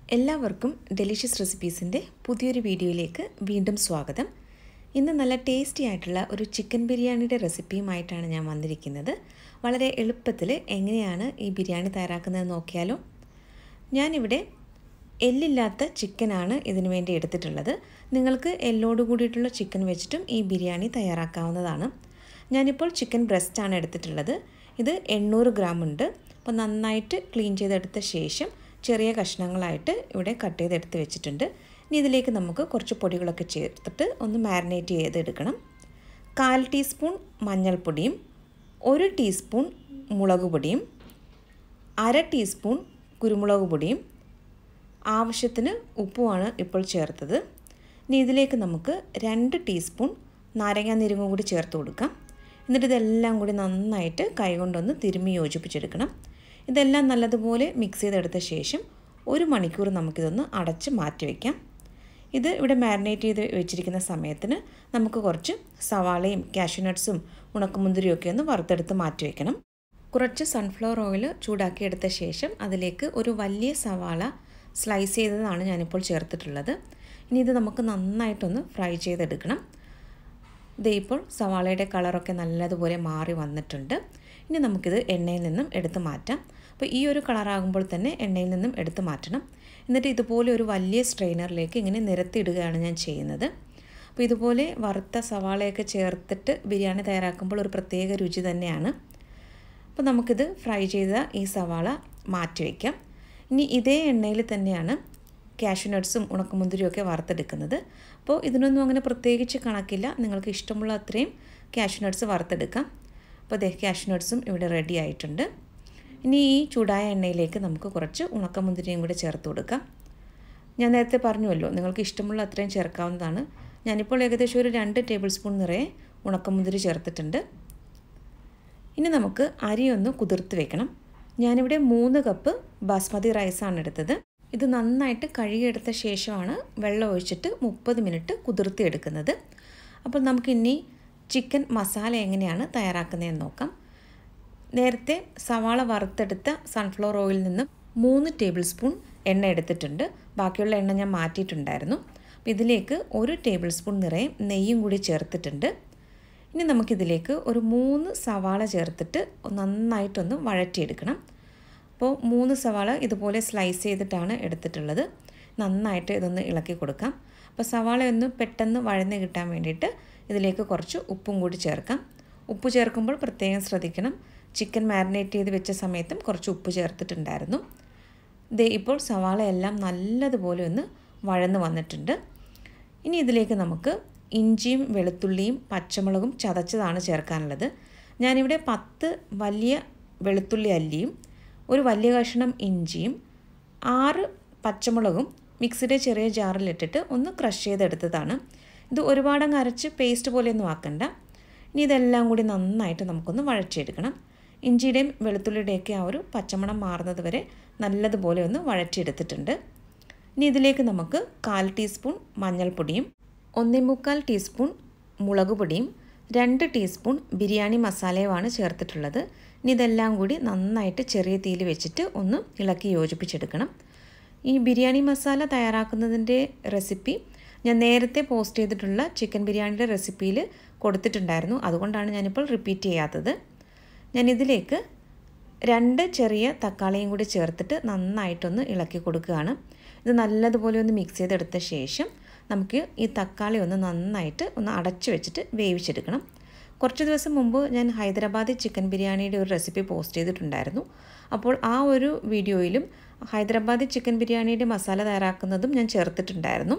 എല്ലാവർക്കും ഡെലിഷ്യസ് റെസിപ്പീസിൻ്റെ പുതിയൊരു വീഡിയോയിലേക്ക് വീണ്ടും സ്വാഗതം ഇന്ന് നല്ല ടേസ്റ്റി ആയിട്ടുള്ള ഒരു ചിക്കൻ ബിരിയാണിയുടെ റെസിപ്പിയുമായിട്ടാണ് ഞാൻ വന്നിരിക്കുന്നത് വളരെ എളുപ്പത്തിൽ എങ്ങനെയാണ് ഈ ബിരിയാണി തയ്യാറാക്കുന്നത് നോക്കിയാലോ ഞാനിവിടെ എല്ലില്ലാത്ത ചിക്കനാണ് ഇതിനു വേണ്ടി എടുത്തിട്ടുള്ളത് നിങ്ങൾക്ക് എല്ലോട് കൂടിയിട്ടുള്ള ചിക്കൻ വെച്ചിട്ടും ഈ ബിരിയാണി തയ്യാറാക്കാവുന്നതാണ് ഞാനിപ്പോൾ ചിക്കൻ ബ്രസ്റ്റാണ് എടുത്തിട്ടുള്ളത് ഇത് എണ്ണൂറ് ഗ്രാം ഉണ്ട് അപ്പോൾ നന്നായിട്ട് ക്ലീൻ ചെയ്തെടുത്ത ശേഷം ചെറിയ കഷ്ണങ്ങളായിട്ട് ഇവിടെ കട്ട് ചെയ്തെടുത്ത് വെച്ചിട്ടുണ്ട് ഇനി ഇതിലേക്ക് നമുക്ക് കുറച്ച് പൊടികളൊക്കെ ചേർത്തിട്ട് ഒന്ന് മാരിനേറ്റ് ചെയ്തെടുക്കണം കാൽ ടീസ്പൂൺ മഞ്ഞൾപ്പൊടിയും ഒരു ടീസ്പൂൺ മുളക് പൊടിയും അര ടീസ്പൂൺ കുരുമുളക് പൊടിയും ആവശ്യത്തിന് ഉപ്പുമാണ് ഇപ്പോൾ ചേർത്തത് ഇനി ഇതിലേക്ക് നമുക്ക് രണ്ട് ടീസ്പൂൺ നാരങ്ങാ നീരും കൂടി ചേർത്ത് കൊടുക്കാം എന്നിട്ട് ഇതെല്ലാം കൂടി നന്നായിട്ട് കൈകൊണ്ടൊന്ന് തിരുമ്മി യോജിപ്പിച്ചെടുക്കണം ഇതെല്ലാം നല്ലതുപോലെ മിക്സ് ചെയ്തെടുത്ത ശേഷം ഒരു മണിക്കൂർ നമുക്കിതൊന്ന് അടച്ച് മാറ്റി വയ്ക്കാം ഇത് ഇവിടെ മാരിനേറ്റ് ചെയ്ത് വെച്ചിരിക്കുന്ന സമയത്തിന് നമുക്ക് കുറച്ച് സവാളയും കാഷ്യൂനട്ട്സും ഉണക്കമുന്തിരിയും ഒക്കെ ഒന്ന് വറുത്തെടുത്ത് മാറ്റി വയ്ക്കണം കുറച്ച് സൺഫ്ലവർ ഓയിൽ ചൂടാക്കിയെടുത്ത ശേഷം അതിലേക്ക് ഒരു വലിയ സവാള സ്ലൈസ് ചെയ്തതാണ് ഞാനിപ്പോൾ ചേർത്തിട്ടുള്ളത് ഇനി ഇത് നമുക്ക് നന്നായിട്ടൊന്ന് ഫ്രൈ ചെയ്തെടുക്കണം ഇത് ഇപ്പോൾ സവാളയുടെ കളറൊക്കെ നല്ലതുപോലെ മാറി വന്നിട്ടുണ്ട് ഇനി നമുക്കിത് എണ്ണയിൽ നിന്നും എടുത്ത് മാറ്റാം അപ്പോൾ ഈ ഒരു കളറാകുമ്പോൾ തന്നെ എണ്ണയിൽ നിന്നും എടുത്ത് മാറ്റണം എന്നിട്ട് ഇതുപോലെ ഒരു വലിയ സ്ട്രെയിനറിലേക്ക് ഇങ്ങനെ നിരത്തിയിടുകയാണ് ഞാൻ ചെയ്യുന്നത് അപ്പോൾ ഇതുപോലെ വറുത്ത സവാളയൊക്കെ ചേർത്തിട്ട് ബിരിയാണി തയ്യാറാക്കുമ്പോൾ ഒരു പ്രത്യേക രുചി തന്നെയാണ് അപ്പോൾ നമുക്കിത് ഫ്രൈ ചെയ്ത ഈ സവാള മാറ്റി വയ്ക്കാം ഇനി ഇതേ എണ്ണയിൽ തന്നെയാണ് കാഷ്യൂനട്ട്സും ഉണക്കമുന്തിരിയും ഒക്കെ വറുത്തെടുക്കുന്നത് അപ്പോൾ ഇതിനൊന്നും അങ്ങനെ പ്രത്യേകിച്ച് കണക്കില്ല നിങ്ങൾക്ക് ഇഷ്ടമുള്ള അത്രയും കാഷ്യൂനട്ട്സ് വറുത്തെടുക്കാം അപ്പോൾ ദേ കാഷ്യൂനട്ട്സും ഇവിടെ റെഡി ആയിട്ടുണ്ട് ഇനി ഈ ചൂടായ എണ്ണയിലേക്ക് നമുക്ക് കുറച്ച് ഉണക്കമുന്തിരിയും കൂടി ചേർത്ത് കൊടുക്കാം ഞാൻ നേരത്തെ പറഞ്ഞുവല്ലോ നിങ്ങൾക്ക് ഇഷ്ടമുള്ള അത്രയും ചേർക്കാവുന്നതാണ് ഞാനിപ്പോൾ ഏകദേശം ഒരു രണ്ട് ടേബിൾ സ്പൂൺ നിറയെ ഉണക്കമുന്തിരി ചേർത്തിട്ടുണ്ട് ഇനി നമുക്ക് അരി ഒന്ന് കുതിർത്ത് വെക്കണം ഞാനിവിടെ മൂന്ന് കപ്പ് ബാസ്മതി റൈസാണ് എടുത്തത് ഇത് നന്നായിട്ട് കഴുകിയെടുത്ത ശേഷമാണ് വെള്ളം ഒഴിച്ചിട്ട് മുപ്പത് മിനിറ്റ് കുതിർത്തി എടുക്കുന്നത് അപ്പോൾ നമുക്കിനി ചിക്കൻ മസാല എങ്ങനെയാണ് തയ്യാറാക്കുന്നതെന്ന് നോക്കാം നേരത്തെ സവാള വറുത്തെടുത്ത സൺഫ്ലവർ ഓയിലിൽ നിന്നും മൂന്ന് ടേബിൾ സ്പൂൺ എണ്ണ എടുത്തിട്ടുണ്ട് ബാക്കിയുള്ള എണ്ണ ഞാൻ മാറ്റിയിട്ടുണ്ടായിരുന്നു അപ്പോൾ ഇതിലേക്ക് ഒരു ടേബിൾ സ്പൂൺ നിറയെ നെയ്യും കൂടി ചേർത്തിട്ടുണ്ട് ഇനി നമുക്കിതിലേക്ക് ഒരു മൂന്ന് സവാള ചേർത്തിട്ട് നന്നായിട്ടൊന്ന് വഴറ്റിയെടുക്കണം അപ്പോൾ മൂന്ന് സവാള ഇതുപോലെ സ്ലൈസ് ചെയ്തിട്ടാണ് എടുത്തിട്ടുള്ളത് നന്നായിട്ട് ഇതൊന്ന് ഇളക്കി കൊടുക്കാം അപ്പോൾ സവാള ഒന്ന് പെട്ടെന്ന് വഴന്ന് കിട്ടാൻ വേണ്ടിയിട്ട് ഇതിലേക്ക് കുറച്ച് ഉപ്പും കൂടി ചേർക്കാം ഉപ്പ് ചേർക്കുമ്പോൾ പ്രത്യേകം ശ്രദ്ധിക്കണം ചിക്കൻ മാരിനേറ്റ് ചെയ്ത് വെച്ച സമയത്തും കുറച്ച് ഉപ്പ് ചേർത്തിട്ടുണ്ടായിരുന്നു ദേ ഇപ്പോൾ സവാള എല്ലാം നല്ലതുപോലെ ഒന്ന് വഴന്ന് വന്നിട്ടുണ്ട് ഇനി ഇതിലേക്ക് നമുക്ക് ഇഞ്ചിയും വെളുത്തുള്ളിയും പച്ചമുളകും ചതച്ചതാണ് ചേർക്കാനുള്ളത് ഞാനിവിടെ പത്ത് വലിയ വെളുത്തുള്ളി അല്ലിയും ഒരു വലിയ കഷ്ണം ഇഞ്ചിയും ആറ് പച്ചമുളകും മിക്സിയുടെ ചെറിയ ജാറിലിട്ടിട്ട് ഒന്ന് ക്രഷ് ചെയ്തെടുത്തതാണ് ഇത് ഒരുപാടങ്ങ് അരച്ച് പേസ്റ്റ് പോലെയൊന്നും ആക്കണ്ട ഇനി ഇതെല്ലാം കൂടി നന്നായിട്ട് നമുക്കൊന്ന് വഴറ്റിയെടുക്കണം ഇഞ്ചിയുടെയും വെളുത്തുള്ളിയുടെയൊക്കെ ആ ഒരു പച്ചമണം മാറുന്നത് വരെ നല്ലതുപോലെ ഒന്ന് വഴറ്റിയെടുത്തിട്ടുണ്ട് ഇനി ഇതിലേക്ക് നമുക്ക് കാൽ ടീസ്പൂൺ മഞ്ഞൾപ്പൊടിയും ഒന്നേ മുക്കാൽ ടീസ്പൂൺ മുളക് പൊടിയും രണ്ട് ടീസ്പൂൺ ബിരിയാണി മസാലയുമാണ് ചേർത്തിട്ടുള്ളത് ഇനി ഇതെല്ലാം കൂടി നന്നായിട്ട് ചെറിയ തീയിൽ വെച്ചിട്ട് ഒന്ന് ഇളക്കി യോജിപ്പിച്ചെടുക്കണം ഈ ബിരിയാണി മസാല തയ്യാറാക്കുന്നതിൻ്റെ റെസിപ്പി ഞാൻ നേരത്തെ പോസ്റ്റ് ചെയ്തിട്ടുള്ള ചിക്കൻ ബിരിയാണിയുടെ റെസിപ്പിയിൽ കൊടുത്തിട്ടുണ്ടായിരുന്നു അതുകൊണ്ടാണ് ഞാനിപ്പോൾ റിപ്പീറ്റ് ചെയ്യാത്തത് ഞാൻ ഇതിലേക്ക് രണ്ട് ചെറിയ തക്കാളിയും കൂടി ചേർത്തിട്ട് നന്നായിട്ടൊന്ന് ഇളക്കി കൊടുക്കുകയാണ് ഇത് നല്ലതുപോലെ ഒന്ന് മിക്സ് ചെയ്തെടുത്ത ശേഷം നമുക്ക് ഈ തക്കാളി ഒന്ന് നന്നായിട്ട് ഒന്ന് അടച്ചു വെച്ചിട്ട് വേവിച്ചെടുക്കണം കുറച്ച് ദിവസം മുമ്പ് ഞാൻ ഹൈദരാബാദി ചിക്കൻ ബിരിയാണിയുടെ ഒരു റെസിപ്പി പോസ്റ്റ് ചെയ്തിട്ടുണ്ടായിരുന്നു അപ്പോൾ ആ ഒരു വീഡിയോയിലും ഹൈദരാബാദി ചിക്കൻ ബിരിയാണിയുടെ മസാല തയ്യാറാക്കുന്നതും ഞാൻ ചേർത്തിട്ടുണ്ടായിരുന്നു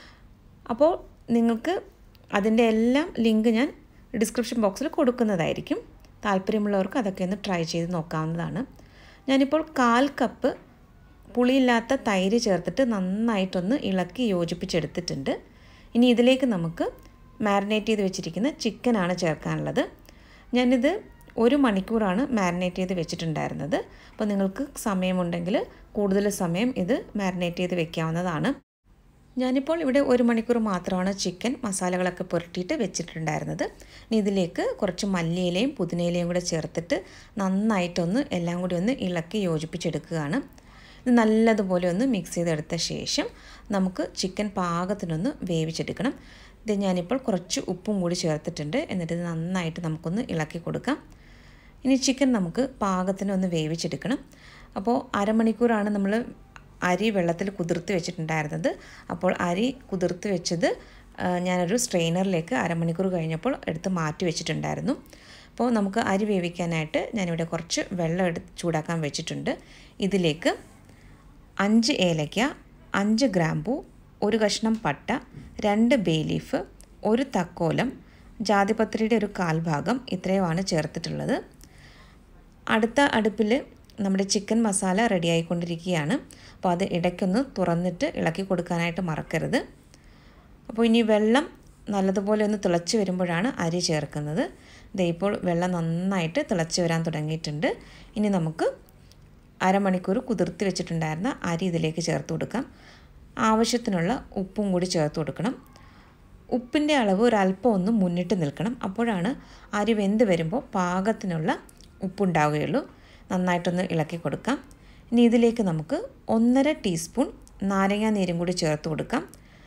അപ്പോൾ നിങ്ങൾക്ക് അതിൻ്റെ എല്ലാം ലിങ്ക് ഞാൻ ഡിസ്ക്രിപ്ഷൻ ബോക്സിൽ കൊടുക്കുന്നതായിരിക്കും താല്പര്യമുള്ളവർക്ക് അതൊക്കെ ഒന്ന് ട്രൈ ചെയ്ത് നോക്കാവുന്നതാണ് ഞാനിപ്പോൾ കാൽ കപ്പ് പുളിയില്ലാത്ത തൈര് ചേർത്തിട്ട് നന്നായിട്ടൊന്ന് ഇളക്കി യോജിപ്പിച്ചെടുത്തിട്ടുണ്ട് ഇനി ഇതിലേക്ക് നമുക്ക് മാരിനേറ്റ് ചെയ്ത് വെച്ചിരിക്കുന്ന ചിക്കനാണ് ചേർക്കാനുള്ളത് ഞാനിത് ഒരു മണിക്കൂറാണ് മാരിനേറ്റ് ചെയ്ത് വെച്ചിട്ടുണ്ടായിരുന്നത് അപ്പോൾ നിങ്ങൾക്ക് സമയമുണ്ടെങ്കിൽ കൂടുതൽ സമയം ഇത് മാരിനേറ്റ് ചെയ്ത് വെക്കാവുന്നതാണ് ഞാനിപ്പോൾ ഇവിടെ ഒരു മണിക്കൂർ മാത്രമാണ് ചിക്കൻ മസാലകളൊക്കെ പുരട്ടിയിട്ട് വെച്ചിട്ടുണ്ടായിരുന്നത് ഇനി ഇതിലേക്ക് കുറച്ച് മല്ലിയിലയും പുതിനയിലയും കൂടെ ചേർത്തിട്ട് നന്നായിട്ടൊന്ന് എല്ലാം കൂടി ഒന്ന് ഇളക്കി യോജിപ്പിച്ചെടുക്കുകയാണ് ഇത് നല്ലതുപോലെ ഒന്ന് മിക്സ് ചെയ്തെടുത്ത ശേഷം നമുക്ക് ചിക്കൻ പാകത്തിനൊന്ന് വേവിച്ചെടുക്കണം ഇത് ഞാനിപ്പോൾ കുറച്ച് ഉപ്പും കൂടി ചേർത്തിട്ടുണ്ട് എന്നിട്ട് ഇത് നന്നായിട്ട് നമുക്കൊന്ന് ഇളക്കി കൊടുക്കാം ഇനി ചിക്കൻ നമുക്ക് പാകത്തിന് ഒന്ന് വേവിച്ചെടുക്കണം അപ്പോൾ അരമണിക്കൂറാണ് നമ്മൾ അരി വെള്ളത്തിൽ കുതിർത്ത് വെച്ചിട്ടുണ്ടായിരുന്നത് അപ്പോൾ അരി കുതിർത്ത് വെച്ചത് ഞാനൊരു സ്ട്രെയിനറിലേക്ക് അരമണിക്കൂർ കഴിഞ്ഞപ്പോൾ എടുത്ത് മാറ്റി വെച്ചിട്ടുണ്ടായിരുന്നു അപ്പോൾ നമുക്ക് അരി വേവിക്കാനായിട്ട് ഞാനിവിടെ കുറച്ച് വെള്ളം എടുത്ത് ചൂടാക്കാൻ വെച്ചിട്ടുണ്ട് ഇതിലേക്ക് അഞ്ച് ഏലയ്ക്ക അഞ്ച് ഗ്രാമ്പു ഒരു കഷ്ണം പട്ട രണ്ട് ബേ ലീഫ് ഒരു തക്കോലം ജാതിപത്രിയുടെ ഒരു കാൽഭാഗം ഇത്രയുമാണ് ചേർത്തിട്ടുള്ളത് അടുത്ത അടുപ്പിൽ നമ്മുടെ ചിക്കൻ മസാല റെഡി ആയിക്കൊണ്ടിരിക്കുകയാണ് അപ്പോൾ അത് ഇടയ്ക്കൊന്ന് തുറന്നിട്ട് ഇളക്കി കൊടുക്കാനായിട്ട് മറക്കരുത് അപ്പോൾ ഇനി വെള്ളം നല്ലതുപോലെ ഒന്ന് തിളച്ച് വരുമ്പോഴാണ് അരി ചേർക്കുന്നത് ദേ ഇപ്പോൾ വെള്ളം നന്നായിട്ട് തിളച്ച് വരാൻ തുടങ്ങിയിട്ടുണ്ട് ഇനി നമുക്ക് അരമണിക്കൂർ കുതിർത്തി വെച്ചിട്ടുണ്ടായിരുന്ന അരി ഇതിലേക്ക് ചേർത്ത് കൊടുക്കാം ആവശ്യത്തിനുള്ള ഉപ്പും കൂടി ചേർത്ത് കൊടുക്കണം ഉപ്പിൻ്റെ അളവ് ഒരല്പം ഒന്ന് മുന്നിട്ട് നിൽക്കണം അപ്പോഴാണ് അരി വെന്ത് വരുമ്പോൾ പാകത്തിനുള്ള ഉപ്പുണ്ടാവുകയുള്ളൂ നന്നായിട്ടൊന്ന് ഇളക്കി കൊടുക്കാം ഇനി ഇതിലേക്ക് നമുക്ക് ഒന്നര ടീസ്പൂൺ നാരങ്ങാ നീരും കൂടി ചേർത്ത് കൊടുക്കാം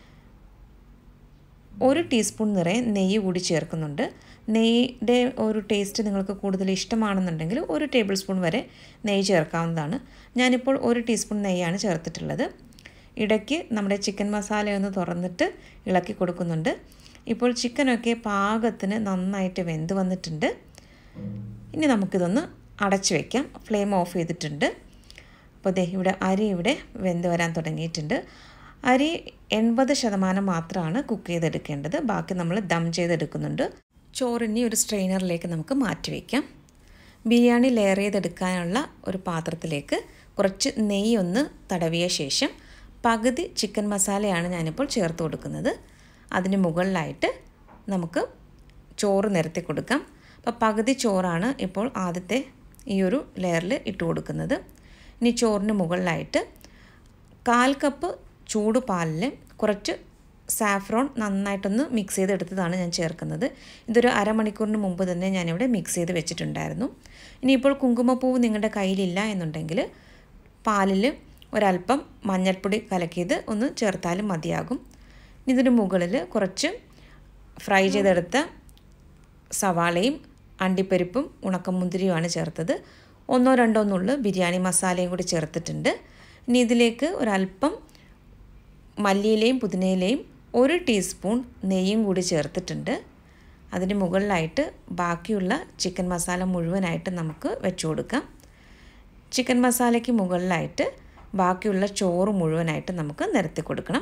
ഒരു ടീസ്പൂൺ നിറയെ നെയ്യ് കൂടി ചേർക്കുന്നുണ്ട് നെയ്യുടെ ഒരു ടേസ്റ്റ് നിങ്ങൾക്ക് കൂടുതൽ ഇഷ്ടമാണെന്നുണ്ടെങ്കിൽ ഒരു ടേബിൾ സ്പൂൺ വരെ നെയ്യ് ചേർക്കാവുന്നതാണ് ഞാനിപ്പോൾ ഒരു ടീസ്പൂൺ നെയ്യാണ് ചേർത്തിട്ടുള്ളത് ഇടയ്ക്ക് നമ്മുടെ ചിക്കൻ മസാല ഒന്ന് തുറന്നിട്ട് ഇളക്കി കൊടുക്കുന്നുണ്ട് ഇപ്പോൾ ചിക്കനൊക്കെ പാകത്തിന് നന്നായിട്ട് വെന്ത് വന്നിട്ടുണ്ട് ഇനി നമുക്കിതൊന്ന് അടച്ചു വയ്ക്കാം ഫ്ലെയിം ഓഫ് ചെയ്തിട്ടുണ്ട് അപ്പോൾ ദേ ഇവിടെ അരി ഇവിടെ വെന്ത് വരാൻ തുടങ്ങിയിട്ടുണ്ട് അരി എൺപത് ശതമാനം മാത്രമാണ് കുക്ക് ചെയ്തെടുക്കേണ്ടത് ബാക്കി നമ്മൾ ദം ചെയ്തെടുക്കുന്നുണ്ട് ചോറിനി ഒരു സ്ട്രെയിനറിലേക്ക് നമുക്ക് മാറ്റി വയ്ക്കാം ബിരിയാണി ലെയർ ചെയ്തെടുക്കാനുള്ള ഒരു പാത്രത്തിലേക്ക് കുറച്ച് നെയ്യ് ഒന്ന് തടവിയ ശേഷം പകുതി ചിക്കൻ മസാലയാണ് ഞാനിപ്പോൾ ചേർത്ത് കൊടുക്കുന്നത് അതിന് മുകളിലായിട്ട് നമുക്ക് ചോറ് നിരത്തി കൊടുക്കാം അപ്പോൾ പകുതി ചോറാണ് ഇപ്പോൾ ആദ്യത്തെ ഈ ഒരു ലെയറിൽ ഇട്ട് കൊടുക്കുന്നത് ഇനി ചോറിന് മുകളിലായിട്ട് കാൽ കപ്പ് ചൂട് പാലിൽ കുറച്ച് സാഫ്രോൺ നന്നായിട്ടൊന്ന് മിക്സ് ചെയ്തെടുത്തതാണ് ഞാൻ ചേർക്കുന്നത് ഇതൊരു അരമണിക്കൂറിന് മുമ്പ് തന്നെ ഞാനിവിടെ മിക്സ് ചെയ്ത് വെച്ചിട്ടുണ്ടായിരുന്നു ഇനിയിപ്പോൾ കുങ്കുമപ്പൂവ് നിങ്ങളുടെ കയ്യിലില്ല എന്നുണ്ടെങ്കിൽ പാലിൽ ഒരല്പം മഞ്ഞൾപ്പൊടി കലക്കിയത് ഒന്ന് ചേർത്താലും മതിയാകും ഇതിന് മുകളിൽ കുറച്ച് ഫ്രൈ ചെയ്തെടുത്ത സവാളയും അണ്ടിപ്പരിപ്പും ഉണക്കമുന്തിരിയുമാണ് ചേർത്തത് ഒന്നോ രണ്ടോ നുള്ളു ബിരിയാണി മസാലയും കൂടി ചേർത്തിട്ടുണ്ട് ഇനി ഇതിലേക്ക് ഒരല്പം മല്ലിയിലയും പുതിനയിലയും ഒരു ടീസ്പൂൺ നെയ്യും കൂടി ചേർത്തിട്ടുണ്ട് അതിന് മുകളിലായിട്ട് ബാക്കിയുള്ള ചിക്കൻ മസാല മുഴുവനായിട്ട് നമുക്ക് വെച്ചു കൊടുക്കാം ചിക്കൻ മസാലയ്ക്ക് മുകളിലായിട്ട് ബാക്കിയുള്ള ചോറ് മുഴുവനായിട്ട് നമുക്ക് നിരത്തി കൊടുക്കണം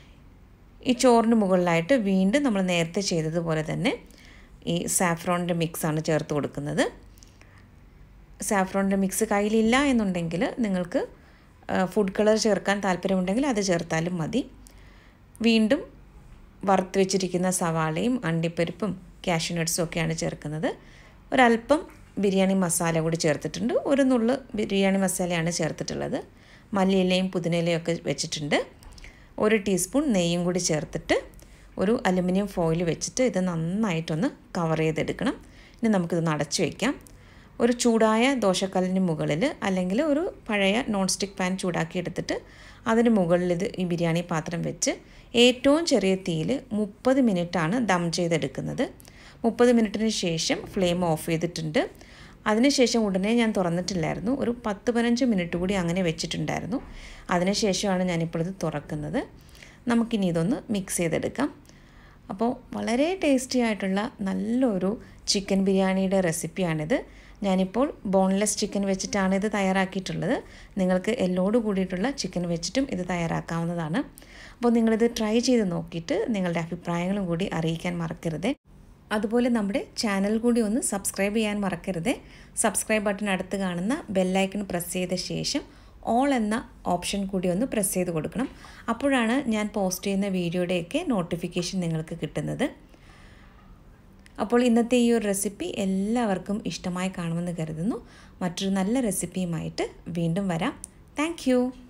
ഈ ചോറിന് മുകളിലായിട്ട് വീണ്ടും നമ്മൾ നേരത്തെ ചെയ്തതുപോലെ തന്നെ ഈ സാഫ്രോണിൻ്റെ മിക്സാണ് ചേർത്ത് കൊടുക്കുന്നത് സാഫ്രോണിൻ്റെ മിക്സ് കയ്യിലില്ല എന്നുണ്ടെങ്കിൽ നിങ്ങൾക്ക് ഫുഡ് കളർ ചേർക്കാൻ താല്പര്യമുണ്ടെങ്കിൽ അത് ചേർത്താലും മതി വീണ്ടും വറുത്ത് വെച്ചിരിക്കുന്ന സവാളയും അണ്ടിപ്പരിപ്പും കാഷ്യൂ നട്ട്സും ഒക്കെയാണ് ചേർക്കുന്നത് ഒരല്പം ബിരിയാണി മസാല കൂടി ചേർത്തിട്ടുണ്ട് ഒരു നുള്ളു ബിരിയാണി മസാലയാണ് ചേർത്തിട്ടുള്ളത് മല്ലിയിലയും പുതിനയിലയും ഒക്കെ വെച്ചിട്ടുണ്ട് ഒരു ടീസ്പൂൺ നെയ്യും കൂടി ചേർത്തിട്ട് ഒരു അലുമിനിയം ഫോയിൽ വെച്ചിട്ട് ഇത് നന്നായിട്ടൊന്ന് കവർ ചെയ്തെടുക്കണം ഇനി നമുക്കിത് അടച്ചു വയ്ക്കാം ഒരു ചൂടായ ദോശക്കല്ലിന് മുകളിൽ അല്ലെങ്കിൽ ഒരു പഴയ നോൺ സ്റ്റിക്ക് പാൻ ചൂടാക്കി എടുത്തിട്ട് അതിന് മുകളിൽ ഇത് ഈ ബിരിയാണി പാത്രം വെച്ച് ഏറ്റവും ചെറിയ തീയിൽ മുപ്പത് മിനിറ്റാണ് ദം ചെയ്തെടുക്കുന്നത് മുപ്പത് മിനിറ്റിന് ശേഷം ഫ്ലെയിം ഓഫ് ചെയ്തിട്ടുണ്ട് അതിനുശേഷം ഉടനെ ഞാൻ തുറന്നിട്ടില്ലായിരുന്നു ഒരു പത്ത് പതിനഞ്ച് മിനിറ്റ് കൂടി അങ്ങനെ വെച്ചിട്ടുണ്ടായിരുന്നു അതിനുശേഷമാണ് ഞാനിപ്പോൾ ഇത് തുറക്കുന്നത് നമുക്കിനി ഇതൊന്ന് മിക്സ് ചെയ്തെടുക്കാം അപ്പോൾ വളരെ ടേസ്റ്റി ആയിട്ടുള്ള നല്ലൊരു ചിക്കൻ ബിരിയാണിയുടെ റെസിപ്പിയാണിത് ഞാനിപ്പോൾ ബോൺലെസ് ചിക്കൻ വെച്ചിട്ടാണ് ഇത് തയ്യാറാക്കിയിട്ടുള്ളത് നിങ്ങൾക്ക് എല്ലോട് കൂടിയിട്ടുള്ള ചിക്കൻ വെച്ചിട്ടും ഇത് തയ്യാറാക്കാവുന്നതാണ് അപ്പോൾ നിങ്ങളിത് ട്രൈ ചെയ്ത് നോക്കിയിട്ട് നിങ്ങളുടെ അഭിപ്രായങ്ങളും കൂടി അറിയിക്കാൻ മറക്കരുത് അതുപോലെ നമ്മുടെ ചാനൽ കൂടി ഒന്ന് സബ്സ്ക്രൈബ് ചെയ്യാൻ മറക്കരുത് സബ്സ്ക്രൈബ് ബട്ടൺ അടുത്ത് കാണുന്ന ബെല്ലൈക്കൺ പ്രസ് ചെയ്ത ശേഷം ഓൾ എന്ന ഓപ്ഷൻ കൂടി ഒന്ന് പ്രസ് ചെയ്ത് കൊടുക്കണം അപ്പോഴാണ് ഞാൻ പോസ്റ്റ് ചെയ്യുന്ന വീഡിയോയുടെയൊക്കെ നോട്ടിഫിക്കേഷൻ നിങ്ങൾക്ക് കിട്ടുന്നത് അപ്പോൾ ഇന്നത്തെ ഈ ഒരു റെസിപ്പി എല്ലാവർക്കും ഇഷ്ടമായി കാണുമെന്ന് കരുതുന്നു മറ്റൊരു നല്ല റെസിപ്പിയുമായിട്ട് വീണ്ടും വരാം താങ്ക്